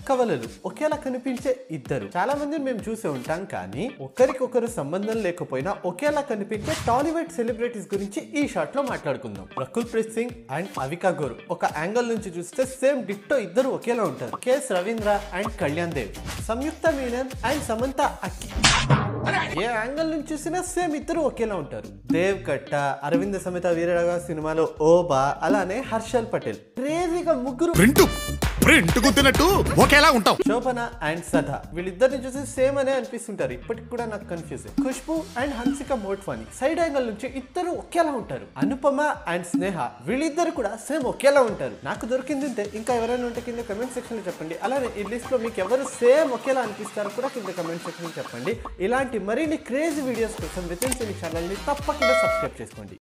కవలలు ఒకేలా కనిపించే ఇద్దరు చాలా మందిని మేము చూసే ఉంటాం కానీ ఒకరికొకరు సంబంధం లేకపోయినా ఒకేలా కనిపించే టాలీవుడ్ సెలబ్రిటీస్ గురించి ఈ షాట్ లో మాట్లాడుకుందాం రకుల్ ప్రీత్ సింగ్ అండ్ అవికా గోర్ ఒక యాంగిల్ నుంచి చూస్తే సేమ్ డిట్టో ఇద్దరు ఒకేలా ఉంటారు KS Ravindra and Kalyan Dev Samyuktha Menon and Samantha అక్కి ఏ యాంగిల్ నుంచి చూసినా సేమ్ ఇద్దరు ఒకేలా ఉంటారు దేవ్ కట్ట అరవింద సమేత వీరరాఘవ సినిమాలో ఓబా అలానే హర్షల్ పటేల్ క్రేజీగా ముగ్గురు ప్రింట్ ప్రింట్ గుర్తున్నట్టు ఒకేలా ఉంటాం శోభన అండ్ సదా వీళ్ళిద్దరిని చూసి సేమ్ అనే అనిపిస్తుంటారు ఇప్పటికి కూడా నాకు confuse Khushbu and Hansika Motwani side angle నుంచి ఇద్దరు ఒకేలా ఉంటారు అనుపమ అండ్ స్నేహ వీళ్ళిద్దరు కూడా సేమ్ ఒకేలా ఉంటారు నాకు దొరికింది ఇంతే. ఇంకా ఎవరైనా ఉంటే కింద కమెంట్ సెక్షన్ లో చెప్పండి అలానే ఈ లిస్ట్ లో మీకు ఎవరు సేమ్ ఒకేలా అనిపిస్తారో కూడా కింద కమెంట్ సెక్షన్ లో చెప్పండి ఇలాంటి మరిన్ని క్రేజీ వీడియోస్ కోసం విత్ ఇన్ ఛానల్ ని తప్పకుండా సబ్స్క్రైబ్ చేసుకోండి